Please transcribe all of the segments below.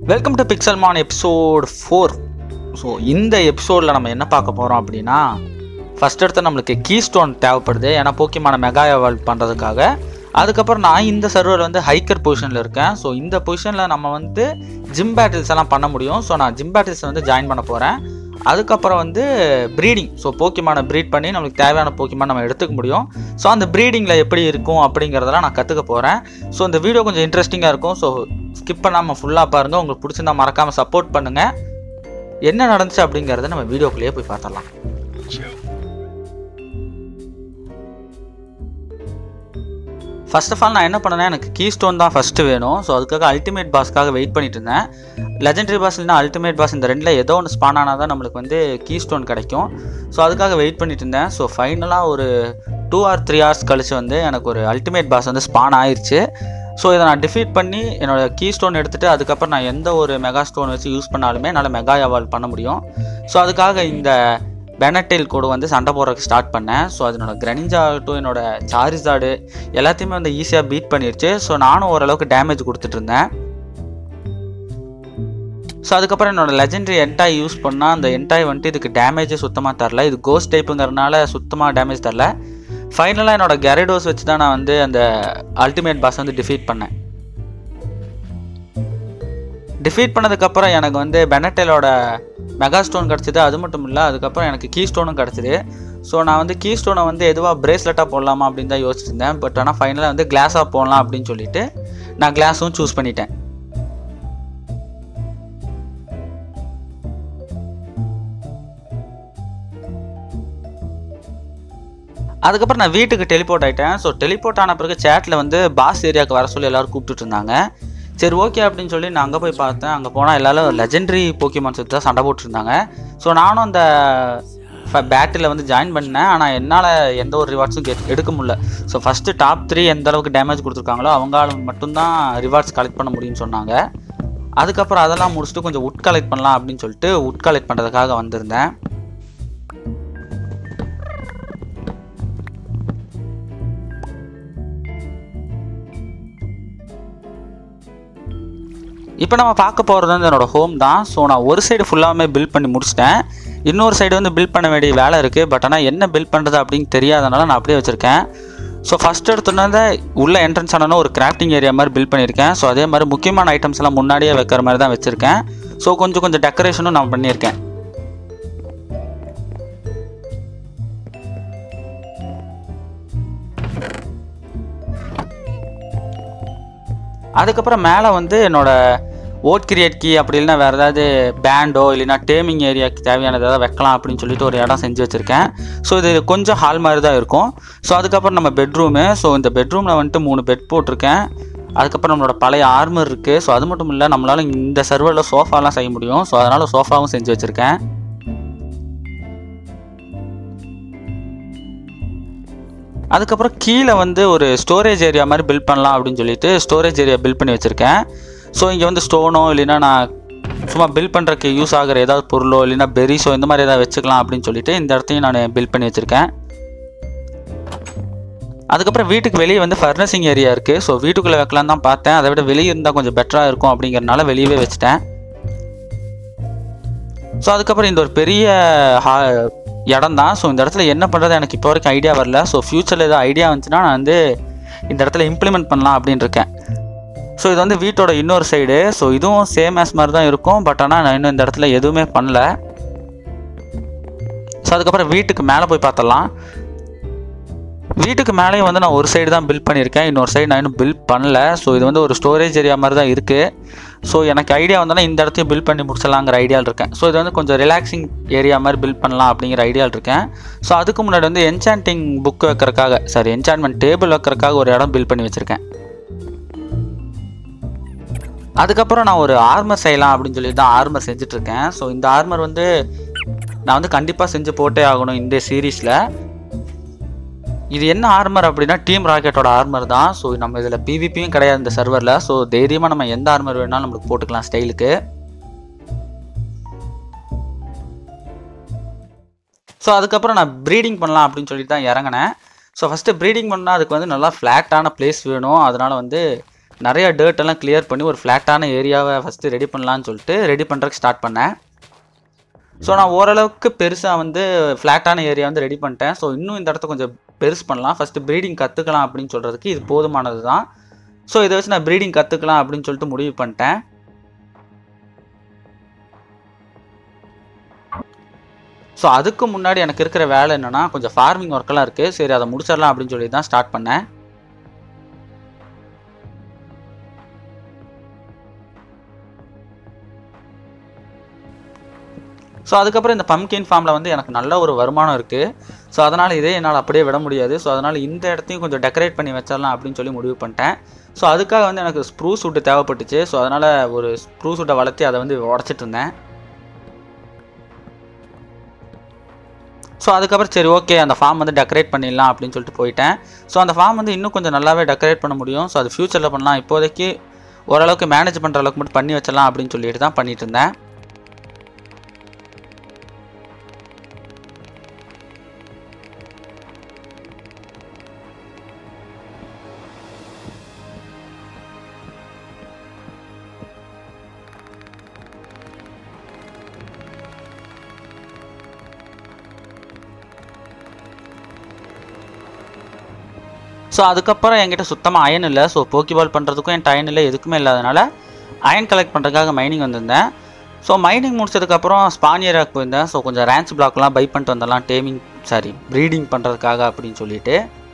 welcome to Pixelmon episode four so இந்த எபிசோடில் நம்ம என்ன பார்க்க போகிறோம் அப்படின்னா ஃபஸ்ட் எடுத்து நம்மளுக்கு கீ ஸ்டோன் தேவைப்படுது ஏன்னா போக்கியமான மெகா எவால்வ் பண்ணுறதுக்காக அதுக்கப்புறம் நான் இந்த சர்வர் வந்து ஹைக்கர் பொசிஷனில் இருக்கேன் ஸோ இந்த பொசிஷனில் நம்ம வந்து ஜிம் பேட்டில்ஸ் எல்லாம் பண்ண முடியும் ஸோ நான் ஜிம் பேட்டில்ஸ் வந்து ஜாயின் பண்ண போகிறேன் அதுக்கப்புறம் வந்து ப்ரீடிங் ஸோ போக்கியமான ப்ரீட் பண்ணி நம்மளுக்கு தேவையான போக்கியமான நம்ம எடுத்துக்க முடியும் ஸோ அந்த ப்ரீடிங்கில் எப்படி இருக்கும் அப்படிங்கிறதெல்லாம் நான் கற்றுக்க போகிறேன் ஸோ இந்த வீடியோ கொஞ்சம் இன்ட்ரெஸ்டிங்காக இருக்கும் ஸோ ஸ்கிப் பண்ணாமல் ஃபுல்லாக பாருங்கள் உங்களுக்கு பிடிச்சிருந்தா மறக்காமல் சப்போர்ட் பண்ணுங்கள் என்ன நடந்துச்சு அப்படிங்கிறத நம்ம வீடியோக்குள்ளேயே போய் பார்த்துடலாம் ஃபர்ஸ்ட் ஆஃப் ஆல் நான் என்ன பண்ணேன்னா எனக்கு கீ ஸ்டோன் தான் ஃபஸ்ட்டு வேணும் ஸோ அதுக்காக அல்டிமேட் பாஸ்க்காக வெயிட் பண்ணிட்டு இருந்தேன் லெஜெண்டரி பாஸ் இல்லைனா அல்டிமேட் பாஸ் இந்த ரெண்டில் ஏதோ ஒன்று ஸ்பான் ஆனால் தான் நம்மளுக்கு வந்து கீ ஸ்டோன் கிடைக்கும் ஸோ அதுக்காக வெயிட் பண்ணிட்டு இருந்தேன் ஸோ ஃபைனலாக ஒரு டூ ஆர் த்ரீ ஹவர்ஸ் கழிச்சு வந்து எனக்கு ஒரு அல்டிமேட் பாஸ் வந்து ஸ்பான் ஆயிடுச்சு ஸோ இதை நான் டிஃபீட் பண்ணி என்னோட கீ ஸ்டோன் எடுத்துகிட்டு அதுக்கப்புறம் நான் எந்த ஒரு மெகா ஸ்டோன் வச்சு யூஸ் பண்ணாலுமே என்னால் மெகா எவால்வ் பண்ண முடியும் ஸோ அதுக்காக இந்த பெனட்டெயில் கூட வந்து சண்டை போடுறதுக்கு ஸ்டார்ட் பண்ணேன் ஸோ அதனோட கிரனிஞ்சா ஆகட்டும் என்னோட சாரிசாடு எல்லாத்தையுமே வந்து ஈஸியாக பீட் பண்ணிருச்சு ஸோ நானும் ஓரளவுக்கு டேமேஜ் கொடுத்துட்டு இருந்தேன் ஸோ அதுக்கப்புறம் என்னோட லெஜெண்டரி என்டாய் யூஸ் பண்ணால் அந்த என்டாய் வந்துட்டு இதுக்கு டேமேஜே சுத்தமாக தரல இது கோஸ்ட் டைப்புங்கிறனால சுத்தமாக டேமேஜ் தரல ஃபைனலாக என்னோட கெரடோஸ் வச்சு தான் நான் வந்து அந்த அல்டிமேட் பாஸ் வந்து டிஃபீட் பண்ணேன் டிஃபீட் பண்ணதுக்கப்புறம் எனக்கு வந்து பெனட்டெலோட மெகா ஸ்டோன் கிடச்சிது அது மட்டும் இல்லை அதுக்கப்புறம் எனக்கு கீ ஸ்டோனும் கிடச்சிது ஸோ நான் வந்து கீ ஸ்டோனை வந்து எதுவாக பிரேஸ்லெட்டாக போடலாமா அப்படின்னு தான் யோசிச்சிருந்தேன் பட் ஆனால் ஃபைனலாக வந்து கிளாஸாக போடலாம் அப்படின்னு சொல்லிட்டு நான் கிளாஸும் சூஸ் பண்ணிட்டேன் அதுக்கப்புறம் நான் வீட்டுக்கு டெலிபோர்ட் ஆகிட்டேன் ஸோ டெலிபோர்ட் ஆன பிறகு சேட்டில் வந்து பாஸ் ஏரியாவுக்கு வர சொல்லி எல்லோரும் கூப்பிட்டுட்டு இருந்தாங்க சரி ஓகே அப்படின்னு சொல்லி நான் அங்கே போய் பார்த்தேன் அங்கே போனால் எல்லாரும் லெஜெண்டரி போக்கிமான்ஸ் தான் சண்டை போட்டுருந்தாங்க ஸோ நானும் அந்த பேட்டில் வந்து ஜாயின் பண்ணேன் ஆனால் என்னால் எந்த ஒரு ரிவார்ட்ஸும் கெ எடுக்க முடியல ஸோ ஃபஸ்ட்டு டாப் த்ரீ எந்த அளவுக்கு டேமேஜ் கொடுத்துருக்காங்களோ அவங்களால மட்டும்தான் ரிவார்ட்ஸ் கலெக்ட் பண்ண முடியும்னு சொன்னாங்க அதுக்கப்புறம் அதெல்லாம் முடிச்சுட்டு கொஞ்சம் உட் கலெக்ட் பண்ணலாம் அப்படின்னு சொல்லிட்டு உட் கலெக்ட் பண்ணுறதுக்காக வந்திருந்தேன் இப்போ நம்ம பார்க்க போகிறது வந்து என்னோடய ஹோம் தான் ஸோ நான் ஒரு சைடு ஃபுல்லாமே பில்ட் பண்ணி முடிச்சிட்டேன் இன்னொரு சைடு வந்து பில்ட் பண்ண வேண்டிய வேலை இருக்குது பட் ஆனால் என்ன பில்ட் பண்ணுறது அப்படின்னு தெரியாதனால நான் அப்படியே வச்சுருக்கேன் ஸோ ஃபஸ்ட் எடுத்தோன்னே உள்ள என்ட்ரன்ஸ் ஆனால் ஒரு கிராஃப்டிங் ஏரியா மாதிரி பில்ட் பண்ணியிருக்கேன் ஸோ அதே மாதிரி முக்கியமான ஐட்டம்ஸ் எல்லாம் முன்னாடியே வைக்கிற மாதிரி தான் வச்சுருக்கேன் ஸோ கொஞ்சம் கொஞ்சம் டெக்கரேஷனும் நான் பண்ணியிருக்கேன் அதுக்கப்புறம் மேலே வந்து என்னோட ஓட் கிரியேட் கீ அப்படி இல்லைனா வேறு ஏதாவது பேண்டோ இல்லைனா டேமிங் ஏரியாவுக்கு தேவையானது ஏதாவது வைக்கலாம் அப்படின்னு சொல்லிட்டு ஒரு இடம் செஞ்சு வச்சுருக்கேன் ஸோ இது கொஞ்சம் ஹால் மாதிரி தான் இருக்கும் ஸோ அதுக்கப்புறம் நம்ம பெட்ரூமு ஸோ இந்த பெட்ரூமில் வந்துட்டு மூணு பெட் போட்டிருக்கேன் அதுக்கப்புறம் நம்மளோட பழைய ஆர்மர் இருக்குது ஸோ அது மட்டும் இல்லை நம்மளால் இந்த சர்வரில் சோஃபாலாம் செய்ய முடியும் ஸோ அதனால் சோஃபாவும் செஞ்சு வச்சுருக்கேன் அதுக்கப்புறம் கீழே வந்து ஒரு ஸ்டோரேஜ் ஏரியா மாதிரி பில்ட் பண்ணலாம் அப்படின்னு சொல்லிட்டு ஸ்டோரேஜ் ஏரியா பில்ட் பண்ணி வச்சுருக்கேன் ஸோ இங்கே வந்து ஸ்டோனோ இல்லைன்னா நான் சும்மா பில்ட் பண்ணுறதுக்கு யூஸ் ஆகிற ஏதாவது பொருளோ இல்லைன்னா பெரிஸோ இந்த மாதிரி ஏதாவது வச்சுக்கலாம் அப்படின்னு சொல்லிட்டு இந்த இடத்தையும் நான் பில்ட் பண்ணி வச்சுருக்கேன் அதுக்கப்புறம் வீட்டுக்கு வெளியே வந்து ஃபர்னசிங் ஏரியா இருக்குது ஸோ வீட்டுக்குள்ளே வைக்கலாம் தான் பார்த்தேன் அதை விட வெளியே இருந்தால் கொஞ்சம் பெட்டராக இருக்கும் அப்படிங்கிறனால வெளியவே வச்சுட்டேன் ஸோ அதுக்கப்புறம் இந்த ஒரு பெரிய ஹா இடம் தான் ஸோ இந்த இடத்துல என்ன பண்ணுறது எனக்கு இப்போ வரைக்கும் ஐடியா வரல ஸோ ஃப்யூச்சரில் ஏதாவது ஐடியா வந்துச்சுன்னா நான் வந்து இந்த இடத்துல இம்ப்ளிமெண்ட் பண்ணலாம் அப்படின்னு இருக்கேன் ஸோ இது வந்து வீட்டோட இன்னொரு சைடு ஸோ இதுவும் சேம் ஆஸ் மாதிரி தான் இருக்கும் பட் ஆனால் நான் இன்னும் இந்த இடத்துல எதுவுமே பண்ணல ஸோ அதுக்கப்புறம் வீட்டுக்கு மேலே போய் பார்த்தலாம் வீட்டுக்கு மேலேயும் வந்து நான் ஒரு சைடு தான் பில்ட் பண்ணியிருக்கேன் இன்னொரு சைடு நான் இன்னும் பில்ட் பண்ணல ஸோ இது வந்து ஒரு ஸ்டோரேஜ் ஏரியா மாதிரி தான் இருக்குது ஸோ எனக்கு ஐடியா வந்தோன்னா இந்த இடத்தையும் பில்ட் பண்ணி முடிச்சலாங்கிற ஐடியாவில் இருக்கேன் ஸோ இது வந்து கொஞ்சம் ரிலாக்ஸிங் ஏரியா மாதிரி பில்ட் பண்ணலாம் அப்படிங்கிற ஐடியாவில் இருக்கேன் ஸோ அதுக்கு முன்னாடி வந்து என்சாண்டிங் புக் வைக்கிறக்காக சாரி என்சான்மெண்ட் டேபிள் வைக்கிறக்காக ஒரு இடம் பில்ட் பண்ணி வச்சுருக்கேன் அதுக்கப்புறம் நான் ஒரு ஆர்மர் செய்யலாம் அப்படின்னு சொல்லி தான் ஆர்மர் செஞ்சுட்ருக்கேன் ஸோ இந்த ஆர்மர் வந்து நான் வந்து கண்டிப்பாக செஞ்சு போட்டே ஆகணும் இந்த சீரீஸில் இது என்ன ஆர்மர் அப்படின்னா டீம் ராக்கெட்டோட ஆர்மர் தான் ஸோ நம்ம இதில் பிவிபியும் கிடையாது இந்த சர்வரில் ஸோ தைரியமாக நம்ம எந்த ஆர்மர் வேணாலும் நம்மளுக்கு போட்டுக்கலாம் ஸ்டைலுக்கு ஸோ அதுக்கப்புறம் நான் ப்ரீடிங் பண்ணலாம் அப்படின்னு சொல்லிட்டு தான் இறங்கினேன் ஸோ ஃபஸ்ட்டு ப்ரீடிங் பண்ணால் அதுக்கு வந்து நல்லா ஃப்ளாட்டான பிளேஸ் வேணும் அதனால் வந்து நிறைய dirt எல்லாம் கிளியர் பண்ணி ஒரு ஃப்ளாட்டான ஏரியாவை ஃபஸ்ட்டு ரெடி பண்ணலான்னு சொல்லிட்டு ரெடி பண்ணுறதுக்கு ஸ்டார்ட் பண்ணேன் ஸோ நான் ஓரளவுக்கு பெருசாக வந்து ஃப்ளாட்டான ஏரியா வந்து ரெடி பண்ணிட்டேன் ஸோ இன்னும் இந்த இடத்த கொஞ்சம் பெருசு பண்ணலாம் ஃபஸ்ட்டு ப்ரீடிங் கற்றுக்கலாம் அப்படின்னு சொல்கிறதுக்கு இது போதுமானது தான் ஸோ இதை வச்சு நான் ப்ரீடிங் கற்றுக்கலாம் அப்படின்னு சொல்லிட்டு முடிவு பண்ணிட்டேன் ஸோ அதுக்கு முன்னாடி எனக்கு இருக்கிற வேலை என்னென்னா கொஞ்சம் ஃபார்மிங் ஒர்க்கெல்லாம் இருக்குது சரி அதை முடிச்சிடலாம் அப்படின்னு சொல்லி தான் ஸ்டார்ட் பண்ணேன் ஸோ அதுக்கப்புறம் இந்த பம்கின் ஃபார்மில் வந்து எனக்கு நல்ல ஒரு வருமானம் இருக்குது ஸோ அதனால் இதே என்னால் அப்படியே விட முடியாது ஸோ அதனால் இந்த இடத்தையும் கொஞ்சம் டெக்கரேட் பண்ணி வச்சிடலாம் அப்படின்னு சொல்லி முடிவு பண்ணிட்டேன் ஸோ அதுக்காக வந்து எனக்கு ஸ்ப்ரூஸ் வுட்டு தேவைப்பட்டுச்சு ஸோ அதனால் ஒரு ஸ்ப்ரூஸ் வுட்டை வளர்த்தி அதை வந்து உடச்சிட்டு இருந்தேன் ஸோ அதுக்கப்புறம் சரி ஓகே அந்த ஃபார்ம் வந்து டெக்கரேட் பண்ணிடலாம் அப்படின்னு சொல்லிட்டு போயிட்டேன் ஸோ அந்த ஃபார்ம் வந்து இன்னும் கொஞ்சம் நல்லாவே டெக்கரேட் பண்ண முடியும் ஸோ அது ஃப்யூச்சரில் பண்ணலாம் இப்போதைக்கு ஓரளவுக்கு மேனேஜ் பண்ணுற அளவுக்கு மட்டும் பண்ணி வச்சிடலாம் அப்படின்னு சொல்லிட்டு தான் பண்ணிட்டு இருந்தேன் ஸோ அதுக்கப்புறம் என்கிட்ட சுத்தமாக அயன் இல்லை ஸோ போக்கிபால் பண்ணுறதுக்கும் என் அயன் இல்லை எதுக்குமே இல்லாதனால அயன் கலெக்ட் பண்ணுறதுக்காக மைனிங் வந்திருந்தேன் ஸோ மைனிங் முடிச்சதுக்கப்புறம் ஸ்பானியராக்கு போயிருந்தேன் ஸோ கொஞ்சம் ரேன்ச் பிளாக்லாம் பை பண்ணிட்டு வந்துடலாம் டேமிங் சாரி ப்ரீடிங் பண்ணுறதுக்காக அப்படின்னு சொல்லிட்டு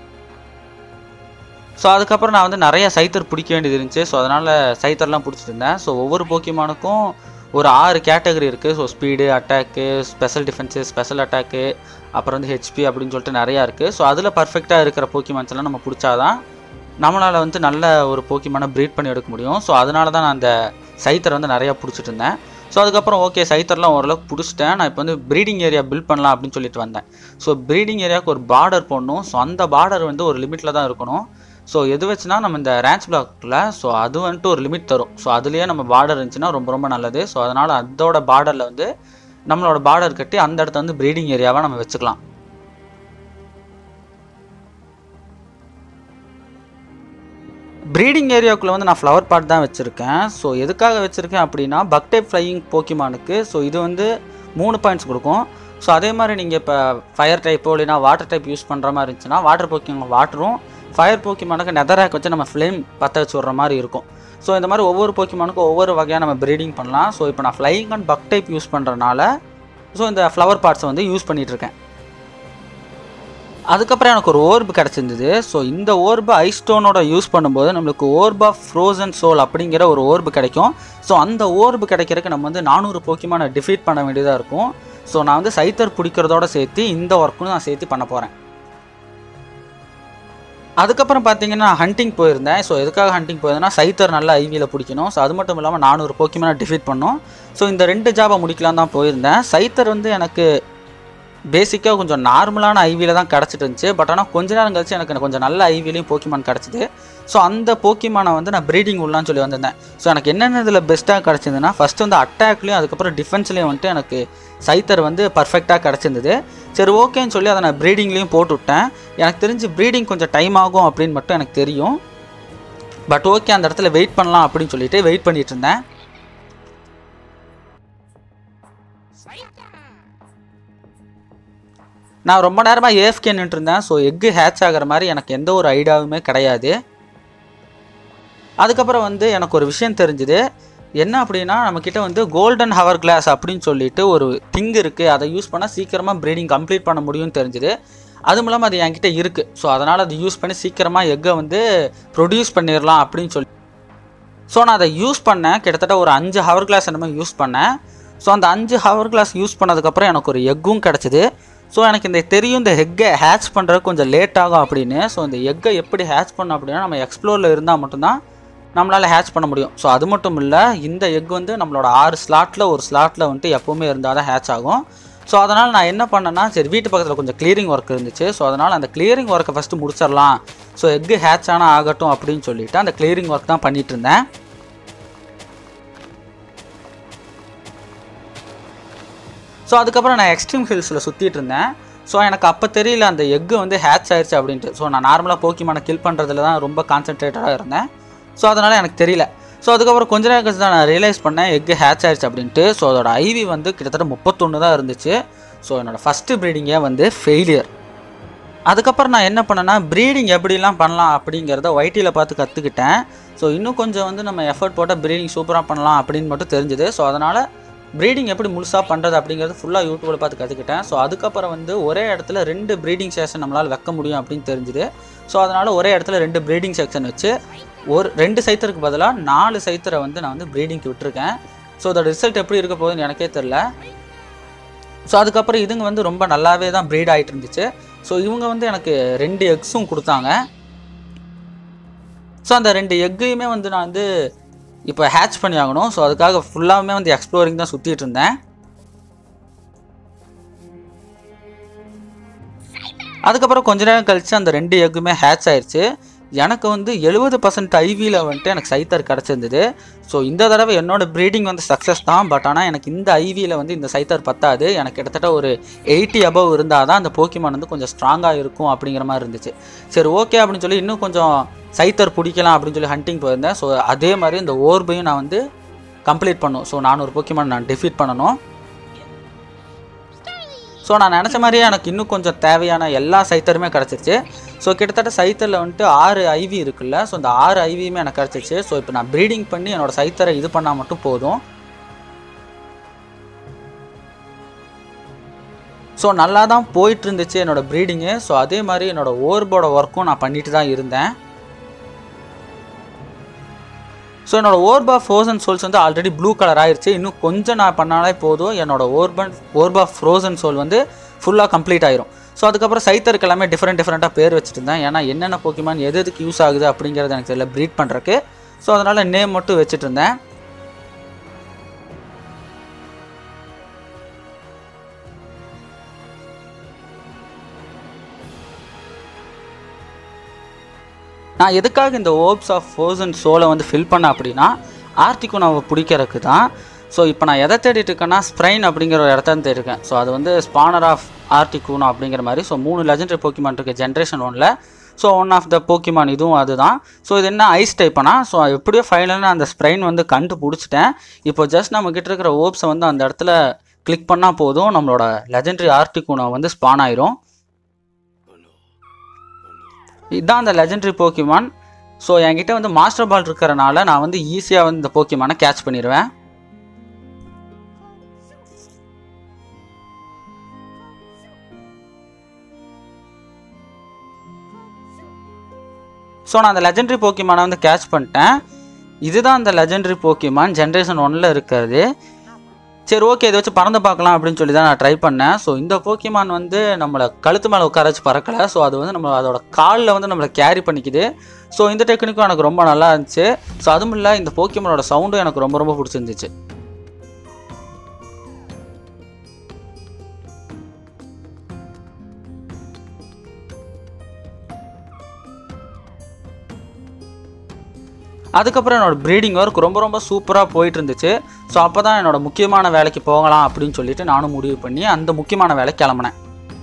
ஸோ அதுக்கப்புறம் நான் வந்து நிறைய சைத்தர் பிடிக்க வேண்டியது இருந்துச்சு ஸோ அதனால் சைத்தர்லாம் பிடிச்சிட்டு இருந்தேன் ஸோ ஒவ்வொரு போக்கிமானுக்கும் ஒரு ஆறு கேட்டகரி இருக்குது so speed attack special defence special attack அப்புறம் வந்து ஹெச்பி அப்படின்னு சொல்லிட்டு நிறையா இருக்குது ஸோ அதில் பர்ஃபெக்டாக இருக்கிற போக்கிமான்ஸ் எல்லாம் நம்ம பிடிச்சாதான் நம்மளால் வந்து நல்ல ஒரு போக்கிமானை ப்ரீட் பண்ணி எடுக்க முடியும் ஸோ அதனால தான் நான் அந்த சைத்தரை வந்து நிறையா பிடிச்சிட்டு இருந்தேன் ஸோ அதுக்கப்புறம் ஓகே சைத்தர்லாம் ஓரளவுக்கு பிடிச்சிட்டேன் நான் இப்போ வந்து ப்ரீடிங் ஏரியா பில்ட் பண்ணலாம் அப்படின்னு சொல்லிட்டு வந்தேன் ஸோ ப்ரீடிங் ஏரியாவுக்கு ஒரு பார்டர் போடணும் ஸோ அந்த பார்டர் வந்து ஒரு லிமிட்டில் தான் இருக்கணும் ஸோ எது வச்சுனா நம்ம இந்த ரேன்ச் பிளாக்ல ஸோ அது வந்துட்டு ஒரு லிமிட் தரும் ஸோ அதுலேயே நம்ம பார்டர் இருந்துச்சுன்னா ரொம்ப ரொம்ப நல்லது ஸோ அதனால் அதோட பார்டரில் வந்து நம்மளோட பார்டர் கட்டி அந்த இடத்த வந்து ப்ரீடிங் ஏரியாவாக நம்ம வச்சுக்கலாம் ப்ரீடிங் ஏரியாவுக்குள்ளே வந்து நான் ஃப்ளவர் பாட் தான் வச்சுருக்கேன் ஸோ எதுக்காக வச்சுருக்கேன் அப்படின்னா பக் டைப் ஃப்ளையிங் போக்கிமானுக்கு ஸோ இது வந்து மூணு பாயிண்ட்ஸ் கொடுக்கும் ஸோ அதே மாதிரி நீங்கள் இப்போ ஃபயர் டைப்போ இல்லைனா வாட்டர் டைப் யூஸ் பண்ணுற மாதிரி இருந்துச்சுன்னா வாட்டர் போக்கிமான் வாட்டரும் ஃபயர் போக்கிமானுக்கு நெதராக் வச்சு நம்ம ஃப்ளேம் பற்ற வச்சு விட்ற மாதிரி இருக்கும் ஸோ இந்த மாதிரி ஒவ்வொரு போக்கிமானுக்கும் ஒவ்வொரு வகையாக நம்ம ப்ரீடிங் பண்ணலாம் ஸோ இப்போ நான் flying and bug type use பண்ணுறனால ஸோ இந்த ஃப்ளவர் பார்ட்ஸை வந்து யூஸ் பண்ணிகிட்ருக்கேன் அதுக்கப்புறம் எனக்கு ஒரு ஓர்பு கிடச்சிருந்தது ஸோ இந்த ஓர்பு ஐஸ்டோனோட யூஸ் பண்ணும்போது நம்மளுக்கு ஓர்ப் ஆஃப் ஃப்ரோசன் சோல் அப்படிங்கிற ஒரு ஓர்பு கிடைக்கும் ஸோ அந்த ஓர்பு கிடைக்கிறதுக்கு நம்ம வந்து நானூறு போக்கிமான டிஃபீட் பண்ண வேண்டியதாக இருக்கும் ஸோ நான் வந்து சைத்தர் பிடிக்கிறதோட சேர்த்து இந்த ஒர்க்கும் நான் சேர்த்து பண்ண போகிறேன் அதுக்கப்புறம் பார்த்தீங்கன்னா ஹண்டிங் போயிருந்தேன் ஸோ எதுக்காக ஹண்டிங் போயிருந்தேன்னா சைத்தர் நல்லா ஐவியில் பிடிக்கணும் ஸோ அது மட்டும் இல்லாமல் நானூறு போக்கிமான டிஃபீட் பண்ணோம் ஸோ இந்த ரெண்டு ஜாபை முடிக்கலாம் தான் போயிருந்தேன் சைத்தர் வந்து எனக்கு பேசிக்காக கொஞ்சம் நார்மலான ஐவியில் தான் கிடச்சிட்டு இருந்துச்சு பட் ஆனால் கொஞ்ச நேரம் கழிச்சு எனக்கு கொஞ்சம் நல்ல ஐவிலையும் போக்கிமான் கிடச்சிது ஸோ அந்த போக்கிமானை வந்து நான் ப்ரீடிங் உள்ளான்னு சொல்லி வந்திருந்தேன் ஸோ எனக்கு என்னென்ன இதில் பெஸ்ட்டாக கிடச்சிதுன்னா ஃபஸ்ட்டு வந்து அட்டாக்லேயும் அதுக்கப்புறம் டிஃபென்ஸ்லேயும் வந்துட்டு எனக்கு சைத்தர் வந்து பர்ஃபெக்டாக கிடச்சிருந்தது சரி ஓகேன்னு சொல்லி அதை நான் ப்ரீடிங்லேயும் போட்டு விட்டேன் எனக்கு தெரிஞ்சு ப்ரீடிங் கொஞ்சம் டைம் ஆகும் அப்படின்னு மட்டும் எனக்கு தெரியும் பட் ஓகே அந்த இடத்துல வெயிட் பண்ணலாம் அப்படின்னு சொல்லிட்டு வெயிட் பண்ணிட்டு இருந்தேன் நான் ரொம்ப நேரமாக ஏஎஃப்கே நின்றுருந்தேன் ஸோ எக்கு ஹேட்ச் ஆகிற மாதிரி எனக்கு எந்த ஒரு ஐடியாவுமே கிடையாது அதுக்கப்புறம் வந்து எனக்கு ஒரு விஷயம் தெரிஞ்சுது என்ன அப்படின்னா நம்மக்கிட்ட வந்து கோல்டன் ஹவர் கிளாஸ் அப்படின்னு சொல்லிட்டு ஒரு திங் இருக்குது அதை யூஸ் பண்ணால் சீக்கிரமாக ப்ரீடிங் கம்ப்ளீட் பண்ண முடியும்னு தெரிஞ்சுது அதுவும் இல்லாமல் அது என்கிட்ட இருக்குது ஸோ அதனால் அதை யூஸ் பண்ணி சீக்கிரமாக எக்கை வந்து ப்ரொடியூஸ் பண்ணிடலாம் அப்படின்னு சொல்லி ஸோ நான் அதை யூஸ் பண்ணேன் கிட்டத்தட்ட ஒரு அஞ்சு ஹவர் கிளாஸ் என்னமோ யூஸ் பண்ணேன் ஸோ அந்த அஞ்சு ஹவர் கிளாஸ் யூஸ் பண்ணதுக்கப்புறம் எனக்கு ஒரு எக்கும் கிடச்சிது ஸோ எனக்கு இந்த தெரியும் இந்த எக்கை ஹேட்ச் பண்ணுறதுக்கு கொஞ்சம் லேட் ஆகும் அப்படின்னு ஸோ இந்த எக்கை எப்படி ஹேட்ச் பண்ணோம் அப்படின்னா நம்ம எக்ஸ்ப்ளோரில் இருந்தால் மட்டும்தான் நம்மளால் ஹேட்ச் பண்ண முடியும் ஸோ அது மட்டும் இல்லை இந்த எக் வந்து நம்மளோட ஆறு ஸ்லாட்டில் ஒரு ஸ்லாட்டில் வந்துட்டு எப்போவுமே இருந்தால் தான் ஹேட்ச் ஆகும் ஸோ அதனால் நான் என்ன பண்ணேன்னா சரி வீட்டு பக்கத்தில் கொஞ்சம் கிளியரிங் ஒர்க் இருந்துச்சு ஸோ அதனால் அந்த கிளியரிங் ஒர்க்கை ஃபஸ்ட்டு முடிச்சிடலாம் ஸோ எக்கு ஹேட்ச் ஆனால் ஆகட்டும் அப்படின்னு சொல்லிட்டு அந்த கிளியரிங் ஒர்க் தான் பண்ணிட்டு இருந்தேன் ஸோ அதுக்கப்புறம் நான் எக்ஸ்ட்ரீம் ஹில்ஸில் சுற்றிட்டு இருந்தேன் ஸோ எனக்கு அப்போ தெரியல அந்த எக்கு வந்து ஹேட்ச் ஆயிடுச்சு அப்படின்ட்டு ஸோ நான் நார்மலாக போக்கிமான கில் பண்ணுறதுல தான் ரொம்ப கான்சென்ட்ரேட்டடாக இருந்தேன் ஸோ அதனால் எனக்கு தெரியல ஸோ அதுக்கப்புறம் கொஞ்ச நேரம் கழிச்சு தான் நான் ரியலைஸ் பண்ணேன் எக்கு ஹேட்ச் ஆயிடுச்சு அப்படின்ட்டு ஸோ அதோட ஐவி வந்து கிட்டத்தட்ட முப்பத்தொன்று தான் இருந்துச்சு ஸோ என்னோடய ஃபஸ்ட்டு ப்ரீடிங்கே வந்து ஃபெயிலியர் அதுக்கப்புறம் நான் என்ன பண்ணேன்னா ப்ரீடிங் எப்படிலாம் பண்ணலாம் அப்படிங்கிறத ஒய்டியில் பார்த்து கற்றுக்கிட்டேன் ஸோ இன்னும் கொஞ்சம் வந்து நம்ம எஃபர்ட் போட்டால் ப்ரீடிங் சூப்பராக பண்ணலாம் அப்படின்னு மட்டும் தெரிஞ்சுது ஸோ அதனால் ப்ரீடிங் எப்படி முழுசாக பண்ணுறது அப்படிங்கிறது ஃபுல்லாக யூடியூப்பில் பார்த்து கற்றுக்கிட்டேன் ஸோ அதுக்கப்புறம் வந்து ஒரே இடத்துல ரெண்டு ப்ரீடிங் செக்ஷன் நம்மளால் வைக்க முடியும் அப்படின்னு தெரிஞ்சுது ஸோ அதனால் ஒரே இடத்துல ரெண்டு ப்ரீடிங் செக்ஷன் வச்சு ஒரு ரெண்டு சைத்தருக்கு பதிலாக நாலு சைத்தரை வந்து நான் வந்து ப்ரீடிங்க்கு விட்டுருக்கேன் ஸோ அதோட ரிசல்ட் எப்படி இருக்க போகுதுன்னு எனக்கே தெரில ஸோ அதுக்கப்புறம் இதுங்க வந்து ரொம்ப நல்லாவே தான் ப்ரீட் ஆகிட்டு இருந்துச்சு ஸோ இவங்க வந்து எனக்கு ரெண்டு எக்ஸும் கொடுத்தாங்க ஸோ அந்த ரெண்டு எக்கையுமே வந்து நான் வந்து இப்போ ஹேட்ச் பண்ணி ஆகணும் ஸோ அதுக்காக ஃபுல்லாகவே வந்து எக்ஸ்ப்ளோரிங் தான் சுற்றிட்டு இருந்தேன் அதுக்கப்புறம் கொஞ்ச நேரம் கழிச்சு அந்த ரெண்டு எக்குமே ஹேட்ச் ஆயிடுச்சு எனக்கு வந்து எழுபது பர்சன்ட் ஐவியில் வந்துட்டு எனக்கு சைத்தர் கிடச்சிருந்தது ஸோ இந்த தடவை என்னோட ப்ரீடிங் வந்து சக்ஸஸ் தான் பட் ஆனால் எனக்கு இந்த ஐவியில் வந்து இந்த சைத்தர் பத்தாது எனக்கு கிட்டத்தட்ட ஒரு எயிட்டி அபவ் இருந்தால் தான் அந்த போக்கிமான் வந்து கொஞ்சம் ஸ்ட்ராங்காக இருக்கும் அப்படிங்கிற மாதிரி இருந்துச்சு சரி ஓகே அப்படின்னு சொல்லி இன்னும் கொஞ்சம் சைத்தர் பிடிக்கலாம் அப்படின்னு சொல்லி ஹண்டிங் போயிருந்தேன் ஸோ அதே மாதிரி இந்த ஓர்பையும் நான் வந்து கம்ப்ளீட் பண்ணும் ஸோ நானூறு போக்கிமான் நான் டிஃபீட் பண்ணணும் ஸோ நான் நினச்ச மாதிரியே எனக்கு இன்னும் கொஞ்சம் தேவையான எல்லா சைத்தருமே கிடச்சிருச்சு ஸோ கிட்டத்தட்ட சைத்தரில் வந்துட்டு ஆறு ஐவி இருக்குல்ல ஸோ இந்த ஆறு ஐவியுமே எனக்கு கிடச்சிருச்சு ஸோ இப்போ நான் ப்ரீடிங் பண்ணி என்னோடய சைத்தரை இது பண்ணால் மட்டும் போதும் ஸோ நல்லா தான் போயிட்டு இருந்துச்சு என்னோடய ப்ரீடிங்கு ஸோ அதே மாதிரி என்னோடய ஓர்போட ஒர்க்கும் நான் பண்ணிட்டு தான் இருந்தேன் ஸோ என்னோட ஓர்பா ஃப்ரோசன் சோல்ஸ் வந்து ஆல்ரெடி ப்ளூ கலர் ஆயிடுச்சு இன்னும் கொஞ்சம் நான் பண்ணாலே போதும் என்னோட ஓர்பன் ஓர்பா ஃப்ரோசன் சோல் வந்து ஃபுல்லாக கம்ப்ளீட் ஆயிரும் ஸோ அதுக்கப்புறம் சைத்தருக்கு எல்லாமே டிஃப்ரெண்ட் டிஃப்ரெண்ட்டாக பேர் வச்சுட்டு இருந்தேன் ஏன்னா என்னென்ன போக்கிமான் எது எதுக்கு யூஸ் ஆகுது அப்படிங்கிறது எனக்கு தெரியல ப்ரீட் பண்ணுறக்கு ஸோ அதனால் நேம் மட்டும் வச்சுட்டு இருந்தேன் நான் எதுக்காக இந்த ஓப்ஸ் ஆஃப் ஃபோர்சன் சோலை வந்து ஃபில் பண்ண அப்படின்னா ஆர்டிகுனாவை பிடிக்கிறதுக்கு தான் ஸோ இப்போ நான் எதை தேடிட்டு இருக்கேன்னா ஸ்ப்ரைன் அப்படிங்கிற ஒரு இடத்த தேடி இருக்கேன் ஸோ அது வந்து ஸ்பானர் ஆஃப் ஆர்டிகூனா அப்படிங்கிற மாதிரி ஸோ மூணு லெஜெண்டரி போக்கிமான் இருக்குது ஜென்ரேஷன் ஒனில் so one of the Pokemon இதுவும் அதுதான் ஸோ இது என்ன ஐஸ் டைப்னா ஸோ எப்படியோ ஃபைனலாக அந்த ஸ்ப்ரைன் வந்து கண்டுபிடிச்சிட்டேன் இப்போ ஜஸ்ட் நம்ம கிட்ட இருக்கிற ஓப்ஸை வந்து அந்த இடத்துல கிளிக் பண்ணால் போதும் நம்மளோட லெஜெண்டரி ஆர்டிகூனா வந்து ஸ்பான் ஆயிரும் இதுதான் அந்த லெஜெண்டரி போக்கிமான் ஸோ என்கிட்ட வந்து மாஸ்டர் பால் இருக்கிறனால நான் வந்து ஈஸியாக வந்து இந்த போக்கிமானை கேட்ச் பண்ணிடுவேன் ஸோ நான் அந்த லெஜெண்டரி போக்கிமானை வந்து கேட்ச் பண்ணிட்டேன் இதுதான் அந்த லெஜெண்டரி போக்கிமான் ஜென்ரேஷன் ஒன்னில் இருக்கிறது சரி ஓகே இதை வச்சு பறந்து பார்க்கலாம் அப்படின்னு சொல்லி தான் நான் ட்ரை பண்ணேன் ஸோ இந்த போக்கிமான் வந்து நம்மளை கழுத்து மேலே உட்கார வச்சு பறக்கலை ஸோ அது வந்து நம்ம அதோட காலில் வந்து நம்மளை கேரி பண்ணிக்குது ஸோ இந்த டெக்னிக்கும் எனக்கு ரொம்ப நல்லா இருந்துச்சு ஸோ அதுவும் இல்லை இந்த போக்கிமானோட சவுண்டும் எனக்கு ரொம்ப ரொம்ப பிடிச்சிருந்துச்சு அதுக்கப்புறம் என்னோட ப்ரீடிங் ஒர்க் ரொம்ப ரொம்ப சூப்பராக போயிட்டு இருந்துச்சு ஸோ அப்போ தான் என்னோட முக்கியமான வேலைக்கு போகலாம் அப்படின்னு சொல்லிட்டு நானும் முடிவு பண்ணி அந்த முக்கியமான வேலைக்கு கிளம்புனேன்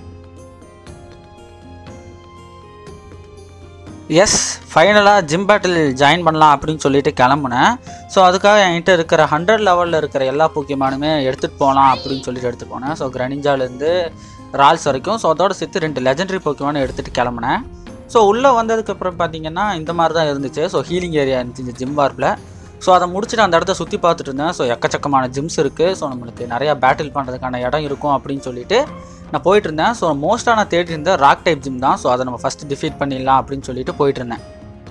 எஸ் ஃபைனலாக ஜிம் பேட்டில் ஜாயின் பண்ணலாம் அப்படின்னு சொல்லிட்டு கிளம்புனேன் ஸோ அதுக்காக என்கிட்ட இருக்கிற ஹண்ட்ரட் லெவலில் இருக்கிற எல்லா முக்கியமானுமே எடுத்துகிட்டு போகலாம் அப்படின்னு சொல்லிட்டு எடுத்துகிட்டு போனேன் ஸோ கிரனிஞ்சாலேருந்து ரால்ஸ் வரைக்கும் ஸோ அதோட சேர்த்து ரெண்டு லெஜெண்டரி போக்கியமான எடுத்துகிட்டு கிளம்புனேன் ஸோ உள்ளே வந்ததுக்கப்புறம் பார்த்தீங்கன்னா இந்த மாதிரி தான் இருந்துச்சு ஸோ ஹீலிங் ஏரியா இருந்துச்சு இந்த ஜிம் பார்ப்பில் ஸோ அதை முடிச்சுட்டு அந்த இடத்த சுற்றி பார்த்துட்டு இருந்தேன் ஸோ எக்கச்சக்கமான ஜிம்ஸ் இருக்குது ஸோ நம்மளுக்கு நிறையா பேட்டில் பண்ணுறதுக்கான இடம் இருக்கும் அப்படின்னு சொல்லிட்டு நான் போயிட்டு இருந்தேன் ஸோ மோஸ்ட்டாக நான் தேடி இருந்த ராக் டைப் ஜிம் தான் ஸோ அதை நம்ம ஃபஸ்ட்டு டிஃபீட் பண்ணிடலாம் அப்படின்னு சொல்லிட்டு போயிட்டு இருந்தேன்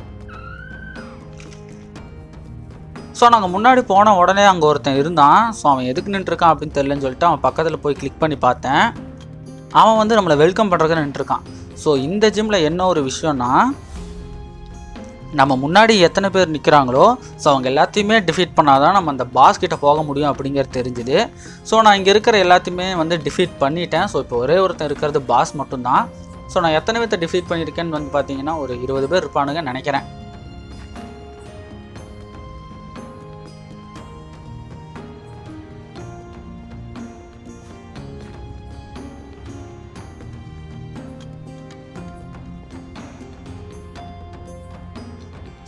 ஸோ நாங்கள் முன்னாடி போன உடனே அங்கே ஒருத்தன் இருந்தான் ஸோ அவன் எதுக்கு நின்றுருக்கான் அப்படின்னு தெரியலன்னு சொல்லிட்டு அவன் பக்கத்தில் போய் கிளிக் பண்ணி பார்த்தேன் அவன் வந்து நம்மளை வெல்கம் பண்ணுறதுக்கு நின்றுருக்கான் ஸோ இந்த ஜிம்மில் என்ன ஒரு விஷயம்னா நம்ம முன்னாடி எத்தனை பேர் நிற்கிறாங்களோ ஸோ அவங்க எல்லாத்தையுமே டிஃபீட் பண்ணாதான் நம்ம அந்த பாஸ் கிட்ட போக முடியும் அப்படிங்கிறது தெரிஞ்சுது ஸோ நான் இங்கே இருக்கிற எல்லாத்தையுமே வந்து டிஃபீட் பண்ணிட்டேன் ஸோ இப்போ ஒரே ஒருத்தன் இருக்கிறது பாஸ் மட்டும்தான் ஸோ நான் எத்தனை பேர்த்த டிஃபீட் பண்ணியிருக்கேன்னு வந்து பார்த்தீங்கன்னா ஒரு இருபது பேர் இருப்பானுங்க நினைக்கிறேன்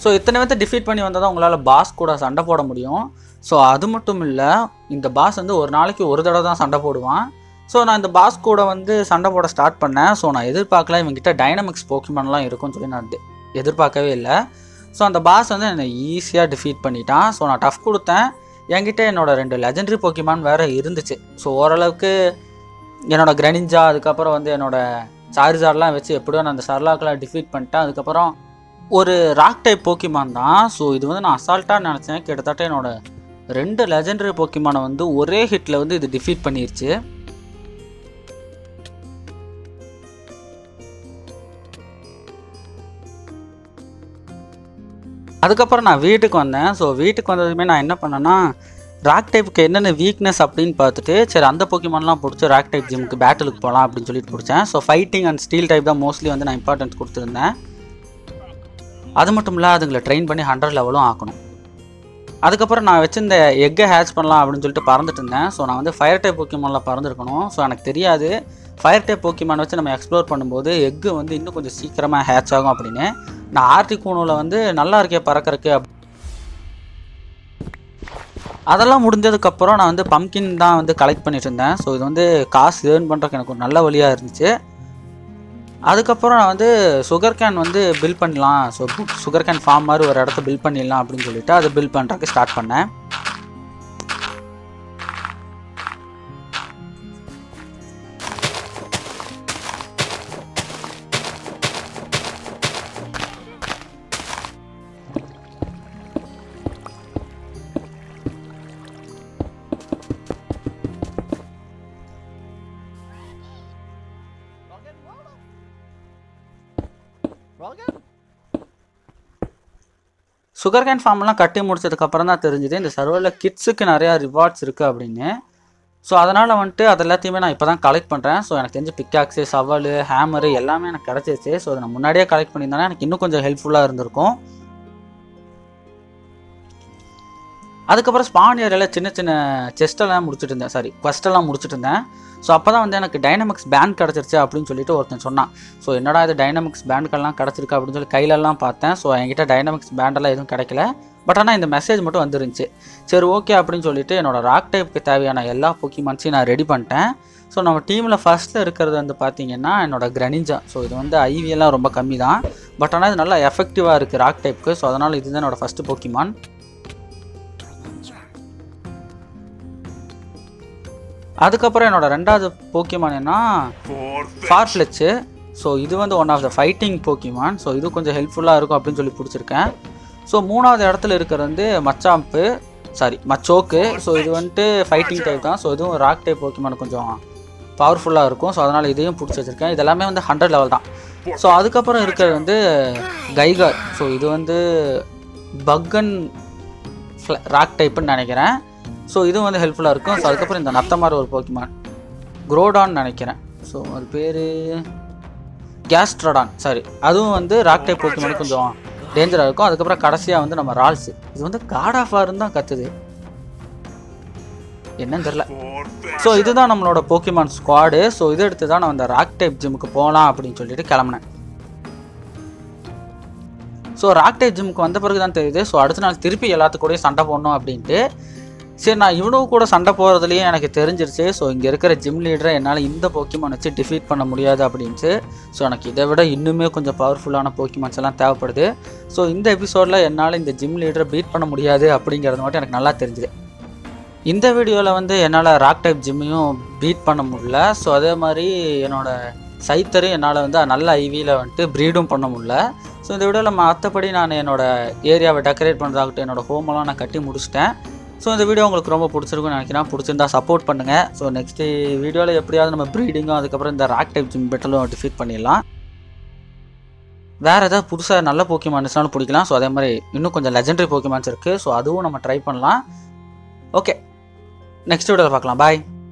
ஸோ இத்தனை பேர்த்த டிஃபீட் பண்ணி வந்தால் தான் உங்களால் பாஸ் கூட சண்டை போட முடியும் ஸோ அது மட்டும் இல்லை இந்த பாஸ் வந்து ஒரு நாளைக்கு ஒரு தடவை தான் சண்டை போடுவான் ஸோ நான் இந்த பாஸ் கூட வந்து சண்டை போட ஸ்டார்ட் பண்ணேன் ஸோ நான் எதிர்பார்க்கல இவங்ககிட்ட டைனமிக்ஸ் போக்கிமான்லாம் இருக்கும்னு சொல்லி நான் எ- எதிர்பார்க்கவே இல்லை ஸோ அந்த பாஸ் வந்து என்னை ஈஸியாக டிஃபீட் பண்ணிட்டான் ஸோ நான் டஃப் கொடுத்தேன் என்கிட்ட என்னோட ரெண்டு லெஜெண்டரி போக்கிமான் வேறு இருந்துச்சு ஸோ ஓரளவுக்கு என்னோட கிரனிஞ்சா அதுக்கப்புறம் வந்து என்னோட சார்ஜார்லாம் வச்சு எப்படியோ நான் அந்த சர்லாக்கெலாம் டிஃபீட் பண்ணிட்டேன் அதுக்கப்புறம் ஒரு ராக் டைப் போக்கிமான் தான் ஸோ இது வந்து நான் அசால்ட்டாக நினச்சேன் கிட்டத்தட்ட என்னோட ரெண்டு லெஜெண்டரி போக்கிமானை வந்து ஒரே ஹிட்டில் வந்து இது டிஃபீட் பண்ணிருச்சு அதுக்கப்புறம் நான் வீட்டுக்கு வந்தேன் ஸோ வீட்டுக்கு வந்ததுமே நான் என்ன பண்ணேன்னா ராக் டைப்புக்கு என்னென்ன வீக்னஸ் அப்படின்னு பார்த்துட்டு சரி அந்த போக்கிமான்லாம் பிடிச்சி ராக் டைப் ஜிம்க்கு பேட்டிலுக்கு போகலாம் அப்படின்னு சொல்லிட்டு பிடிச்சேன் so fighting and steel type தான் மோஸ்ட்லி வந்து நான் இம்பார்ட்டன்ஸ் கொடுத்துருந்தேன் அது மட்டும் இல்லை அதுங்களை ட்ரெயின் பண்ணி ஹண்ட்ரட் லெவலும் ஆக்கணும் அதுக்கப்புறம் நான் வச்சிருந்த எக்கை ஹேட்ச் பண்ணலாம் அப்படின்னு சொல்லிட்டு பறந்துட்டு இருந்தேன் ஸோ நான் வந்து ஃபயர் டைப் போக்கிமானில் பறந்துருக்கணும் ஸோ எனக்கு தெரியாது ஃபயர் டைப் போக்கிமான் வச்சு நம்ம எக்ஸ்ப்ளோர் பண்ணும்போது எக்கு வந்து இன்னும் கொஞ்சம் சீக்கிரமாக ஹேட்ச் ஆகும் அப்படின்னு நான் ஆர்டிக் கூணுவில் வந்து நல்லா இருக்கே பறக்கறக்கு அப் அதெல்லாம் முடிஞ்சதுக்கப்புறம் நான் வந்து பம்கின் தான் வந்து கலெக்ட் பண்ணிட்டு இருந்தேன் ஸோ இது வந்து காசு ஏர்ன் பண்ணுறதுக்கு எனக்கு ஒரு நல்ல வழியாக இருந்துச்சு அதுக்கப்புறம் நான் வந்து சுகர் கேன் வந்து பில் பண்ணலாம் ஸோ சுகர் கேன் ஃபார்ம் மாதிரி ஒரு இடத்த பில் பண்ணிடலாம் அப்படின்னு சொல்லிட்டு அதை பில் பண்ணுறதுக்கு ஸ்டார்ட் பண்ணேன் சுகர் கேன் ஃபார்ம்லாம் கட்டி முடிச்சதுக்கப்புறம் தான் தெரிஞ்சுது இந்த சர்வரில் கிட்ஸுக்கு நிறையா ரிவார்ட்ஸ் இருக்குது அப்படின்னு ஸோ அதனால் வந்துட்டு அது எல்லாத்தையுமே நான் இப்போ தான் கலெக்ட் பண்ணுறேன் ஸோ எனக்கு தெரிஞ்ச பிக்காக்ஸு சவால் ஹேமரு எல்லாமே எனக்கு கிடச்சிருச்சு ஸோ அதை நான் முன்னாடியே கலெக்ட் பண்ணியிருந்தேன்னா எனக்கு இன்னும் கொஞ்சம் ஹெல்ப்ஃபுல்லாக இருந்திருக்கும் அதுக்கப்புறம் ஸ்பான் ஏரியாவில் சின்ன சின்ன செஸ்டெல்லாம் முடிச்சுட்டு இருந்தேன் சாரி quest-எல்லாம் முடிச்சுட்டு இருந்தேன் ஸோ அப்போ தான் வந்து எனக்கு டைனமிக்ஸ் பேண்ட் கிடச்சிருச்சு அப்படின்னு சொல்லிட்டு ஒருத்தன் சொன்னான் ஸோ என்னடா இது டைனமிக்ஸ் பேண்டுக்கெல்லாம் கிடச்சிருக்கு அப்படின்னு சொல்லி கையிலலாம் பார்த்தேன் ஸோ என்கிட்ட டைனமிக்ஸ் பேண்டெல்லாம் எதுவும் கிடைக்கல பட் ஆனால் இந்த மெசேஜ் மட்டும் வந்துருந்துச்சு சரி ஓகே அப்படின்னு சொல்லிட்டு என்னோட ராக் டைப்புக்கு தேவையான எல்லா பொக்கிமான்ஸையும் நான் ரெடி பண்ணிட்டேன் ஸோ நம்ம டீமில் ஃபஸ்ட்டில் இருக்கிறது வந்து பார்த்தீங்கன்னா என்னோட கிரனிஞ்சா ஸோ இது வந்து IV எல்லாம் ரொம்ப கம்மி தான் பட் ஆனால் இது நல்லா எஃபெக்டிவாக இருக்குது ராக் டைப்புக்கு ஸோ அதனால் இதுதான் என்னோட ஃபஸ்ட்டு பொக்கிமான் அதுக்கப்புறம் என்னோட ரெண்டாவது போக்கிமான் என்ன ஃபார்ஃப்ளெச்சு ஸோ இது வந்து one of the fighting Pokemon so இது கொஞ்சம் ஹெல்ப்ஃபுல்லாக இருக்கும் அப்படின்னு சொல்லி பிடிச்சிருக்கேன் ஸோ மூணாவது இடத்துல இருக்கிறது வந்து மச்சாம்பு சாரி மச்சோக்கு ஸோ இது வந்துட்டு ஃபைட்டிங் டைப் தான் ஸோ இதுவும் ராக் டைப் போக்கிமான் கொஞ்சம் பவர்ஃபுல்லாக இருக்கும் ஸோ அதனால் இதையும் பிடிச்சி வச்சுருக்கேன் இதெல்லாமே வந்து ஹண்ட்ரட் லெவல் தான் ஸோ அதுக்கப்புறம் இருக்கிறது வந்து கைகார் ஸோ இது வந்து பக்கன் ராக் டைப்புன்னு நினைக்கிறேன் ஸோ இதுவும் வந்து ஹெல்ப்ஃபுல்லாக இருக்கும் ஸோ அதுக்கப்புறம் இந்த நத்த மாதிரி ஒரு போக்கிமான் குரோடான்னு நினைக்கிறேன் ஸோ அது பேர் கேஸ்ட்ரடான் சாரி அதுவும் வந்து ராக் டைப் போக்கிமான் கொஞ்சம் டேஞ்சராக இருக்கும் அதுக்கப்புறம் கடைசியாக வந்து நம்ம ரால்ஸ் இது வந்து காட் ஆஃப் ஆர்னு தான் கத்துது என்னன்னு தெரில ஸோ இதுதான் நம்மளோட போக்கிமான் ஸ்குவாடு ஸோ இதை எடுத்து தான் நான் அந்த ராக் டைப் ஜிம்முக்கு போகலாம் அப்படின்னு சொல்லிட்டு கிளம்புனேன் ஸோ ராக் டைப் ஜிம்முக்கு வந்த பிறகு தான் தெரியுது ஸோ அடுத்த நாள் திருப்பி எல்லாத்து கூடயும் சண்டை போடணும் அப்படின்ட்டு சரி நான் இவனும் கூட சண்டை போகிறதுலையே எனக்கு தெரிஞ்சிருச்சு ஸோ இங்கே இருக்கிற ஜிம் லீடரை என்னால் இந்த போக்கிமான் வச்சு டிஃபீட் பண்ண முடியாது அப்படின்ட்டு ஸோ எனக்கு இதை விட இன்னுமே கொஞ்சம் பவர்ஃபுல்லான போக்கிமான்ஸ் எல்லாம் தேவைப்படுது ஸோ இந்த எபிசோடில் என்னால் இந்த ஜிம் லீடரை பீட் பண்ண முடியாது அப்படிங்கிறது மட்டும் எனக்கு நல்லா தெரிஞ்சுது இந்த வீடியோவில் வந்து என்னால் ராக் டைப் ஜிம்மையும் பீட் பண்ண முடியல ஸோ அதே மாதிரி என்னோட சைத்தரும் என்னால் வந்து நல்ல ஐவியில் வந்துட்டு ப்ரீடும் பண்ண முடியல ஸோ இந்த வீடியோவில் மற்றபடி நான் என்னோட ஏரியாவை டெக்கரேட் பண்ணுறதாகட்டும் என்னோட ஹோமெல்லாம் நான் கட்டி முடிச்சிட்டேன் ஸோ இந்த வீடியோ உங்களுக்கு ரொம்ப பிடிச்சிருக்கும்னு நினைக்கிறேன் பிடிச்சிருந்தா சப்போர்ட் பண்ணுங்கள் ஸோ நெக்ஸ்ட்டு வீடியோவில் எப்படியாவது நம்ம ப்ரீடிங்கும் அதுக்கப்புறம் இந்த ராக் டைப் ஜிம் பெட்டலும் டிஃபீட் பண்ணிடலாம் வேறு ஏதாவது புதுசாக நல்ல போக்கிமான்ஸ்னாலும் பிடிக்கலாம் ஸோ அதே மாதிரி இன்னும் கொஞ்சம் லெஜெண்டரி போக்கிமான்ஸ் இருக்குது ஸோ அதுவும் நம்ம ட்ரை பண்ணலாம் ஓகே நெக்ஸ்ட் வீடியோவில் பார்க்கலாம் பாய்